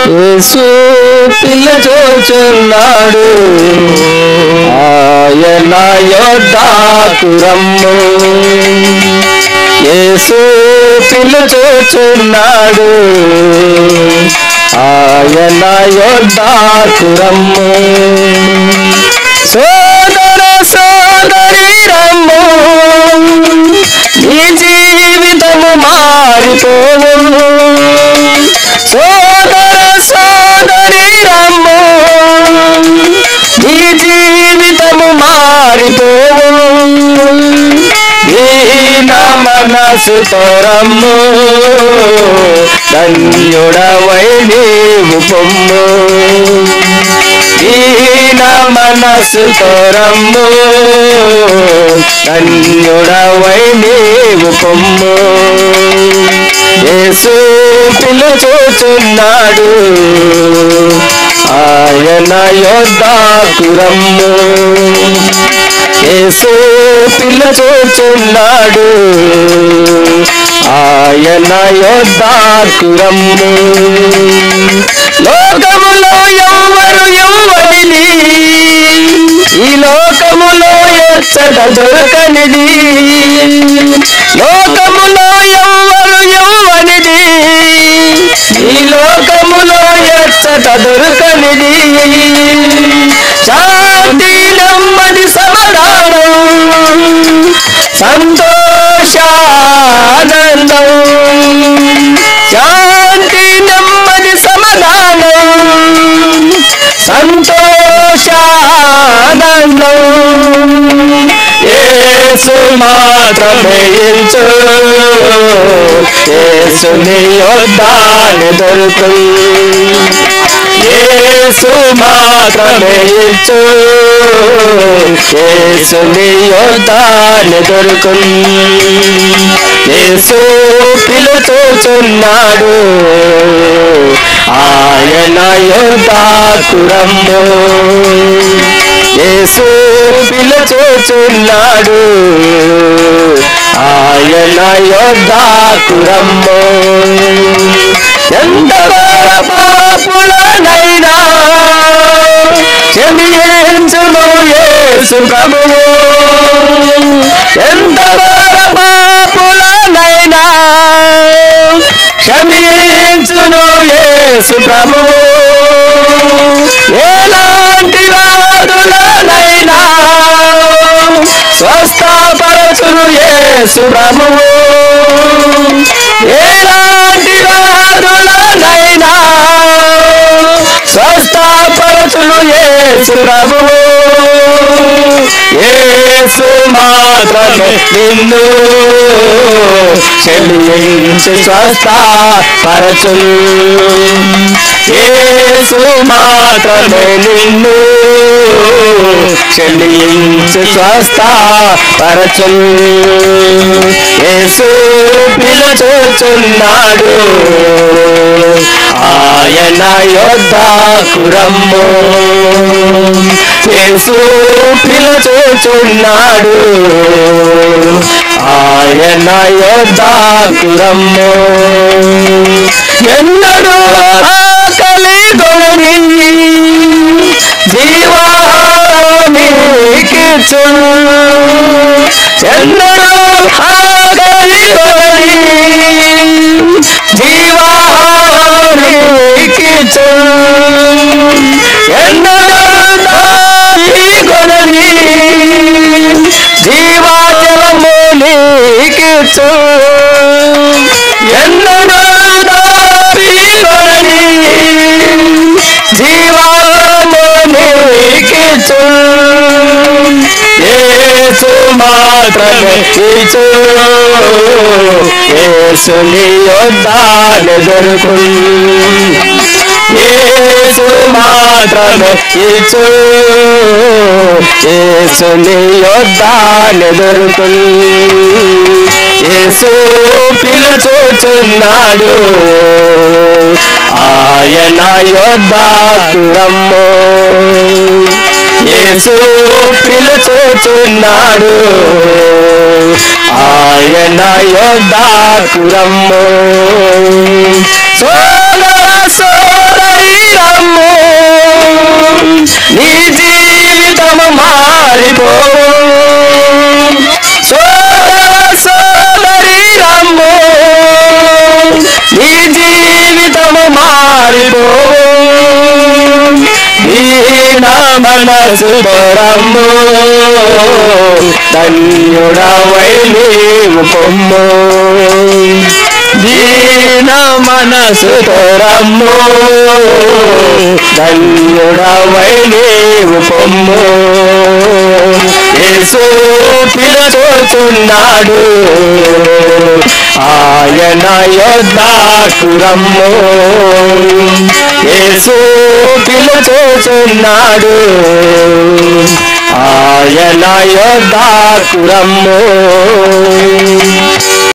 యేసు పిల్ల చూచున్నాడు ఆయన యొద్దకు రమ్ము యేసు పిల్ల చూచున్నాడు ఆయన యొద్దకు రమ్ము సోదర సోదరి రమ్ము నీ జీవితము మారిపోవు సోదర సోదరి రమ్ము నీ జీవితము మారిపోవు దీన మనసు తోరమ్ము ధన్యుడవై నీవు పొమ్ము దీన మనసు తోరమ్ము ధన్యుడవై నీవు పొమ్ము యేసు పిలుచుచున్నాడు ఆయన యొద్దకు రమ్ము యేసు పిలుచుచున్నాడు ఆయన యొద్దకు రమ్ము లోకములో ఎవరు ఎవరిని ఈ లోకములో ఎచ్చట దొరకనిది లోకములో ఎవరు ఎవరిది ఈ లోకములో ఎచ్చట దొరకనిది శాంతి నెమ్మది సమాధానం సంతోషానందం శాంతి నెమ్మది సమాధానం సంతోషానందం యేసు మాత్రమే ఇచ్చు యేసుని యొద్దాని దొరుకు యేసు మాత్రమే ఇచ్చు యేసుని యొద్దాని దొరుకు యేసు పిలుచుచున్నాడు ఆయన యొద్దకు రమ్ము యేసు పిలుచుచున్నాడు ఆయన యొద్దకు రమ్ము ఎందరో పాపులనైనా క్షమించును యేసు ప్రభువు ఎందరో పాపులనైనా క్షమించును యేసు ప్రభువు ఎలాంటి వాదులనైనా స్వస్థపరచును యేసు ప్రభువు ఎలాంటి వాదులనైనా స్వస్థపరచును యేసు ప్రభువు యేసు మాత్రమే నిన్ను క్షమించి స్వస్థ పరచును యేసు మాత్రమే నిన్ను క్షమించి స్వస్థ పరచును యేసు పిలుచుచున్నాడు ఆయన యొద్దకు రమ్ము యేసు పిలుచుచున్నాడు ఆయన యొద్దకు రమ్ము ఎన్నడూ ఆకలి గొని జీవామికిచ్చు ఎన్నడూ ఆకలి గొని జీవామికిచ్చు ఎన్నడూ దారి గొని జీవాజలము నీకిచ్చు ఎన్నడూ దారి గొని జీవాము నీకిచ్చు యేసు మాత్రమే ఇచ్చు యేసుని యొద్దాని దొరుకు యేసు మాత్రమే ఇచ్చు యేసుని యొద్దాని దొరుకు యేసు పిలుచుచున్నాడు ఆయన యొద్దకు రమ్ము యేసు పిలుచుచున్నాడు ఆయన యొద్దకు రమ్ము సోదర సోదరి పారిపోవు దీన మనసు రమ్ము ధన్యుడవై నీవు పొమ్ము దీన మనసు రమ్ము ధన్యుడవై నీవు పొమ్ము యేసు పిలుచుచున్నాడు ఆయన యొద్దకు రమ్ము యేసు పిలుచుచున్నాడు ఆయన యొద్దకు రమ్ము